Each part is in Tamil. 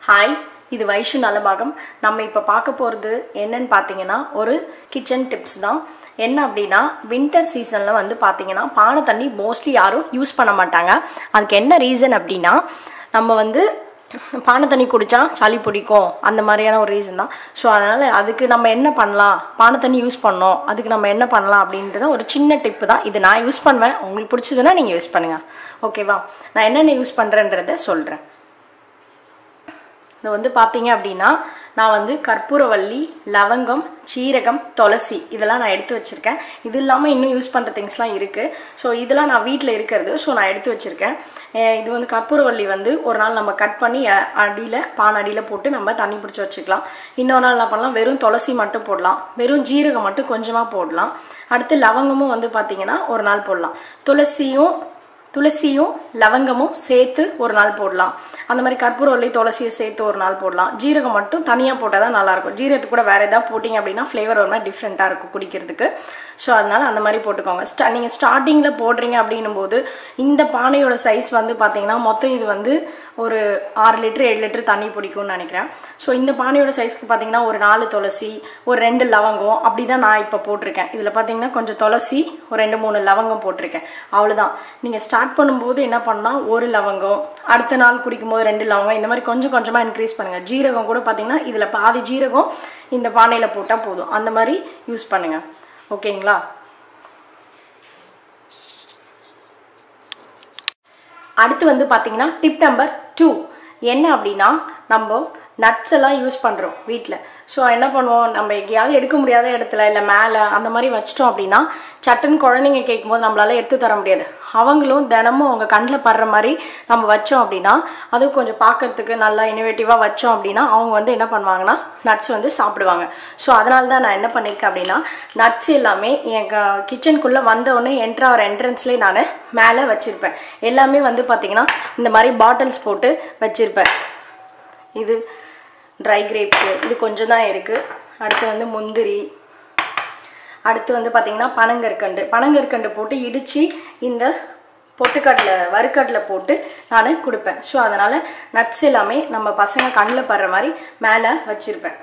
ஹாய் இது வைஷு நலபாகம் நம்ம இப்போ பார்க்க போகிறது என்னன்னு பார்த்தீங்கன்னா ஒரு கிச்சன் டிப்ஸ் தான் என்ன அப்படின்னா வின்டர் சீசனில் வந்து பார்த்தீங்கன்னா பானை தண்ணி மோஸ்ட்லி யாரும் யூஸ் பண்ண மாட்டாங்க அதுக்கு என்ன ரீசன் அப்படின்னா நம்ம வந்து பானை தண்ணி குடித்தா சளி பிடிக்கும் அந்த மாதிரியான ஒரு ரீசன் தான் ஸோ அதனால் அதுக்கு நம்ம என்ன பண்ணலாம் பானை தண்ணி யூஸ் பண்ணோம் அதுக்கு நம்ம என்ன பண்ணலாம் அப்படின்றத ஒரு சின்ன டிப்பு தான் இது நான் யூஸ் பண்ணுவேன் உங்களுக்கு பிடிச்சதுன்னா நீங்கள் யூஸ் பண்ணுங்கள் ஓகேவா நான் என்னென்ன யூஸ் பண்ணுறேன்றத சொல்கிறேன் இது வந்து பார்த்தீங்க அப்படின்னா நான் வந்து கற்பூரவள்ளி லவங்கம் சீரகம் துளசி இதெல்லாம் நான் எடுத்து வச்சுருக்கேன் இது இல்லாமல் இன்னும் யூஸ் பண்ணுற திங்ஸ்லாம் இருக்குது ஸோ இதெல்லாம் நான் வீட்டில் இருக்கிறது ஸோ நான் எடுத்து வச்சுருக்கேன் அஹ் இது வந்து கற்பூரவள்ளி வந்து ஒரு நாள் நம்ம கட் பண்ணி அ- அடியில் பான் அடியில் போட்டு நம்ம தண்ணி பிடிச்சி வச்சுக்கலாம் இன்னொரு நாள் என்ன பண்ணலாம் வெறும் துளசி மட்டும் போடலாம் வெறும் ஜீரகம் மட்டும் கொஞ்சமாக போடலாம் அடுத்து லவங்கமும் வந்து பார்த்தீங்கன்னா ஒரு நாள் போடலாம் துளசியும் துளசியும் லவங்கமும் சேர்த்து ஒரு நாள் போடலாம் அந்த மாதிரி கற்பூரவள்ளி துளசியை சேர்த்து ஒரு நாள் போடலாம் ஜீரகம் மட்டும் தனியாக போட்டால் தான் நல்லாயிருக்கும் ஜீரகத்துக்கு கூட வேறு ஏதாவது போட்டிங்க அப்படின்னா ஃப்ளேவர் ஒரு மாதிரி டிஃப்ரெண்ட்டாக இருக்கும் குடிக்கிறதுக்கு ஸோ அதனால அந்த மாதிரி போட்டுக்கோங்க ஸ்டா நீங்கள் ஸ்டார்டிங்கில் போடுறீங்க அப்படின்னும் போது இந்த பானையோட சைஸ் வந்து பார்த்தீங்கன்னா மொத்தம் இது வந்து ஒரு ஆறு லிட்டர் ஏழு லிட்டர் தண்ணி பிடிக்கும்னு நினைக்கிறேன் ஸோ இந்த பானையோட சைஸ்க்கு பார்த்தீங்கன்னா ஒரு நாலு துளசி ஒரு ரெண்டு லவங்கம் அப்படி தான் நான் இப்போ போட்டிருக்கேன் இதில் பார்த்தீங்கன்னா கொஞ்சம் துளசி ஒரு ரெண்டு மூணு லவங்கம் போட்டிருக்கேன் அவ்வளோதான் நீங்கள் ஸ்டார்ட் பண்ணும்போது என்ன பண்ணால் ஒரு லவங்கம் அடுத்த நாள் குடிக்கும்போது ரெண்டு லவங்கம் இந்த மாதிரி கொஞ்சம் கொஞ்சமாக இன்க்ரீஸ் பண்ணுங்கள் ஜீரகம் கூட பார்த்தீங்கன்னா இதில் பாதி ஜீரகம் இந்த பானையில் போட்டால் போதும் அந்த மாதிரி யூஸ் பண்ணுங்கள் ஓகேங்களா அடுத்து வந்து பார்த்தீங்கன்னா டிப் நம்பர் டூ என்ன அப்படின்னா நம்ம நட்ஸ் எல்லாம் யூஸ் பண்ணுறோம் வீட்டில் ஸோ என்ன பண்ணுவோம் நம்ம எங்கேயாவது எடுக்க முடியாத இடத்துல இல்லை மேலே அந்த மாதிரி வச்சிட்டோம் அப்படின்னா சட்டுன்னு குழந்தைங்க கேட்கும்போது நம்மளால எடுத்து தர முடியாது அவங்களும் தினமும் அவங்க கண்ணில் படுற மாதிரி நம்ம வச்சோம் அப்படின்னா அதுவும் கொஞ்சம் பார்க்கறதுக்கு நல்லா இனோவேட்டிவாக வச்சோம் அப்படின்னா அவங்க வந்து என்ன பண்ணுவாங்கன்னா நட்ஸ் வந்து சாப்பிடுவாங்க ஸோ அதனால தான் நான் என்ன பண்ணியிருக்கேன் அப்படின்னா நட்ஸ் எல்லாமே என் கிச்சனுக்குள்ளே வந்தவுடனே என்ட்ரு ஆகிற என்ட்ரன்ஸ்லேயே நான் மேலே வச்சுருப்பேன் எல்லாமே வந்து பார்த்திங்கன்னா இந்த மாதிரி பாட்டில்ஸ் போட்டு வச்சுருப்பேன் இது ட்ரை கிரேப்ஸு இது கொஞ்சம் தான் இருக்குது அடுத்து வந்து முந்திரி அடுத்து வந்து பார்த்திங்கன்னா பனங்கற்கண்டு பனங்கற்கண்டு போட்டு இடித்து இந்த பொட்டுக்கடலை வறுக்கடலை போட்டு நான் கொடுப்பேன் ஸோ அதனால் நட்ஸ் எல்லாமே நம்ம பசங்க கண்ணில் படுற மாதிரி மேலே வச்சுருப்பேன்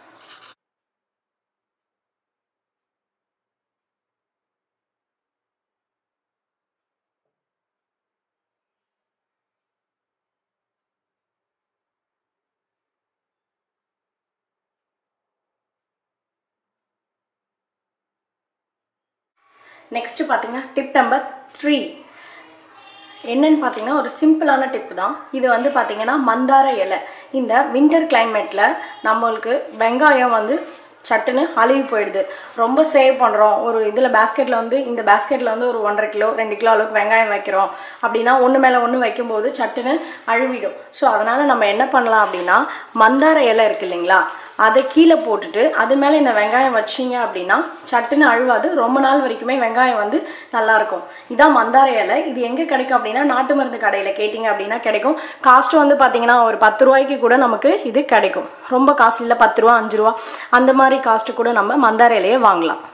நெக்ஸ்ட்டு பார்த்தீங்கன்னா டிப் நம்பர் த்ரீ என்னன்னு பார்த்தீங்கன்னா ஒரு சிம்பிளான டிப்பு தான் இது வந்து பார்த்தீங்கன்னா மந்தார இலை இந்த வின்டர் கிளைமேட்டில் நம்மளுக்கு வெங்காயம் வந்து சட்டுன்னு அழுகி போயிடுது ரொம்ப சேவ் பண்ணுறோம் ஒரு இதில் பேஸ்கெட்டில் வந்து இந்த பேஸ்கெட்டில் வந்து ஒரு ஒன்றரை கிலோ ரெண்டு கிலோ அளவுக்கு வெங்காயம் வைக்கிறோம் அப்படின்னா ஒன்று மேலே ஒன்று வைக்கும்போது சட்டுன்னு அழுவிடும் ஸோ அதனால் நம்ம என்ன பண்ணலாம் அப்படின்னா மந்தார இலை இருக்கு இல்லைங்களா அதை கீழே போட்டுட்டு அது மேலே இந்த வெங்காயம் வச்சீங்க அப்படின்னா சட்டுன்னு அழுவாது ரொம்ப நாள் வரைக்குமே வெங்காயம் வந்து நல்லா இருக்கும் இதான் மந்தார இலை இது எங்கே கிடைக்கும் அப்படின்னா நாட்டு மருந்து கடையில் கேட்டிங்க அப்படின்னா கிடைக்கும் காஸ்ட் வந்து பார்த்தீங்கன்னா ஒரு பத்து ரூபாய்க்கு கூட நமக்கு இது கிடைக்கும் ரொம்ப காஸ்ட் இல்லை பத்து ரூபா அஞ்சு ரூபா அந்த மாதிரி காஸ்ட்டு கூட நம்ம மந்தார இலையை வாங்கலாம்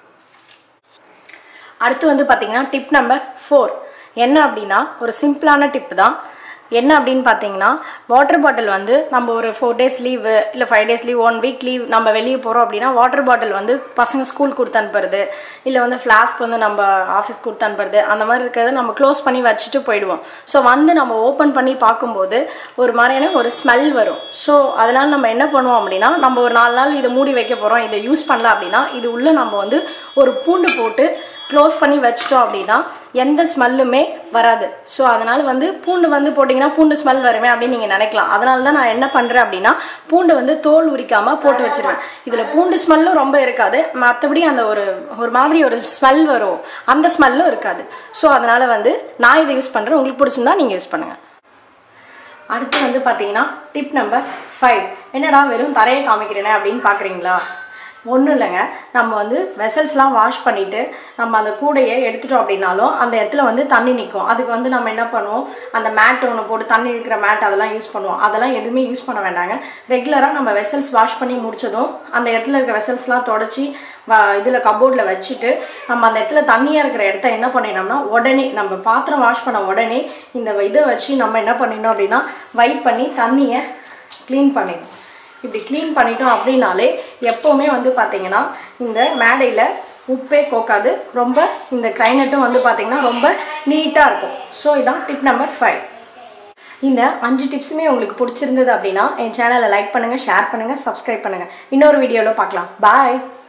அடுத்து வந்து பார்த்தீங்கன்னா டிப் நம்பர் ஃபோர் என்ன அப்படின்னா ஒரு சிம்பிளான டிப் தான் என்ன அப்படின்னு பார்த்தீங்கன்னா வாட்டர் பாட்டில் வந்து நம்ம ஒரு ஃபோர் டேஸ் லீவு இல்லை five days leave one week leave நம்ம வெளியே போகிறோம் அப்படின்னா வாட்டர் பாட்டில் வந்து பசங்க ஸ்கூல் கொடுத்து அனுப்புறது இல்லை வந்து ஃப்ளாஸ்க் வந்து நம்ம ஆஃபீஸ் கொடுத்து அனுப்புறது அந்த மாதிரி இருக்கிறத நம்ம க்ளோஸ் பண்ணி வச்சுட்டு போயிடுவோம் ஸோ வந்து நம்ம ஓப்பன் பண்ணி பார்க்கும்போது ஒரு மாதிரியான ஒரு ஸ்மெல் வரும் ஸோ அதனால் நம்ம என்ன பண்ணுவோம் அப்படின்னா நம்ம ஒரு நாலு நாள் இதை மூடி வைக்க போகிறோம் இதை யூஸ் பண்ணல அப்படின்னா இது உள்ளே நம்ம வந்து ஒரு பூண்டு போட்டு க்ளோஸ் பண்ணி வச்சிட்டோம் அப்படின்னா எந்த ஸ்மெல்லுமே வராது ஸோ அதனால் வந்து பூண்டு வந்து போட்டிங்கன்னா பூண்டு ஸ்மெல் வருமே அப்படின்னு நீங்கள் நினைக்கலாம் அதனால தான் நான் என்ன பண்ணுறேன் அப்படின்னா பூண்டு வந்து தோல் உரிக்காமல் போட்டு வச்சிருவேன் இதில் பூண்டு ஸ்மெல்லும் ரொம்ப இருக்காது மற்றபடி அந்த ஒரு ஒரு மாதிரி ஒரு ஸ்மெல் வரும் அந்த ஸ்மெல்லும் இருக்காது ஸோ அதனால் வந்து நான் இதை யூஸ் பண்ணுறேன் உங்களுக்கு பிடிச்சிருந்தா நீங்கள் யூஸ் பண்ணுங்கள் அடுத்து வந்து பார்த்தீங்கன்னா டிப் நம்பர் ஃபைவ் என்னடா வெறும் தரையை காமிக்கிறேனே அப்படின்னு பார்க்குறீங்களா ஒன்றும் இல்லைங்க நம்ம வந்து வெசல்ஸ்லாம் வாஷ் பண்ணிவிட்டு நம்ம அந்த கூடையை எடுத்துட்டோம் அப்படின்னாலும் அந்த இடத்துல வந்து தண்ணி நிற்கும் அதுக்கு வந்து நம்ம என்ன பண்ணுவோம் அந்த மேட் ஒன்று போட்டு தண்ணி இழுக்கிற மேட் அதெல்லாம் யூஸ் பண்ணுவோம் அதெல்லாம் எதுவுமே யூஸ் பண்ண வேண்டாங்க ரெகுலராக நம்ம வெசல்ஸ் வாஷ் பண்ணி முடிச்சதும் அந்த இடத்துல இருக்க வெசல்ஸ்லாம் தொடச்சி இதில் கபோர்டில் வச்சுட்டு நம்ம அந்த இடத்துல தண்ணியாக இருக்கிற இடத்த என்ன பண்ணிடணும்னா உடனே நம்ம பாத்திரம் வாஷ் பண்ண உடனே இந்த இதை வச்சு நம்ம என்ன பண்ணிடணும் அப்படின்னா வைப் பண்ணி தண்ணியை க்ளீன் பண்ணிடணும் இப்படி க்ளீன் பண்ணிட்டோம் அப்படின்னாலே எப்போவுமே வந்து பார்த்தீங்கன்னா இந்த மேடையில் உப்பே கோக்காது ரொம்ப இந்த கிரைனட்டும் வந்து பார்த்தீங்கன்னா ரொம்ப நீட்டாக இருக்கும் ஸோ இதான் டிப் நம்பர் ஃபைவ் இந்த அஞ்சு டிப்ஸுமே உங்களுக்கு பிடிச்சிருந்தது அப்படின்னா என் சேனலை லைக் பண்ணுங்கள் ஷேர் பண்ணுங்கள் சப்ஸ்கிரைப் பண்ணுங்கள் இன்னொரு வீடியோவில் பார்க்கலாம் பாய்